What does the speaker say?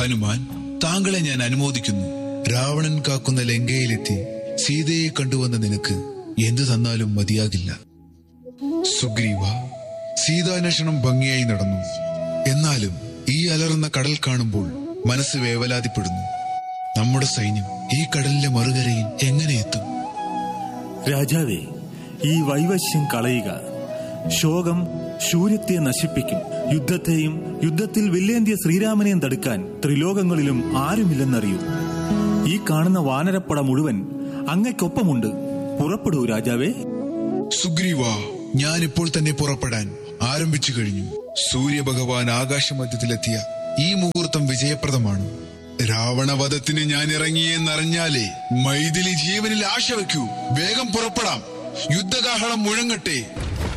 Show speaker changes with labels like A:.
A: ഹനുമാൻ താങ്കളെ ഞാൻ അനുമോദിക്കുന്നു രാവണൻ കാക്കുന്ന ലങ്കയിലെത്തി സീതയെ കണ്ടുവന്ന നിനക്ക് എന്തു തന്നാലും മതിയാകില്ല സുഗ്രീവ സീതാന്വേഷണം ഭംഗിയായി നടന്നു എന്നാലും ഈ അലറുന്ന കടൽ കാണുമ്പോൾ മനസ്സ് വേവലാതിപ്പെടുന്നു നമ്മുടെ സൈന്യം ഈ കടലിലെ മറുകരയിൽ എങ്ങനെ എത്തും
B: രാജാവേ ഈ വൈവശ്യം കളയുക ശോകം ശൂര്യത്തെ നശിപ്പിക്കും യുദ്ധത്തെയും യുദ്ധത്തിൽ വില്ലേന്തിയ ശ്രീരാമനെയും തടുക്കാൻ ത്രിലോകങ്ങളിലും ആരുമില്ലെന്നറിയൂ ഈ കാണുന്ന വാനരപ്പട മുഴുവൻ അങ്ങയ്ക്കൊപ്പമുണ്ട് പുറപ്പെടൂ രാജാവേ
A: സുഗ്രീവ ഞാൻ ഇപ്പോൾ തന്നെ പുറപ്പെടാൻ ആരംഭിച്ചു കഴിഞ്ഞു സൂര്യഭഗവാൻ ആകാശമധ്യത്തിലെത്തിയ ഈ മുഹൂർത്തം വിജയപ്രദമാണ് രാവണവധത്തിന് ഞാൻ ഇറങ്ങിയെന്നറിഞ്ഞാലേ മൈഥിലി ജീവനിൽ ആശ വെക്കൂ വേഗം പുറപ്പെടാം യുദ്ധകാഹളം മുഴങ്ങട്ടെ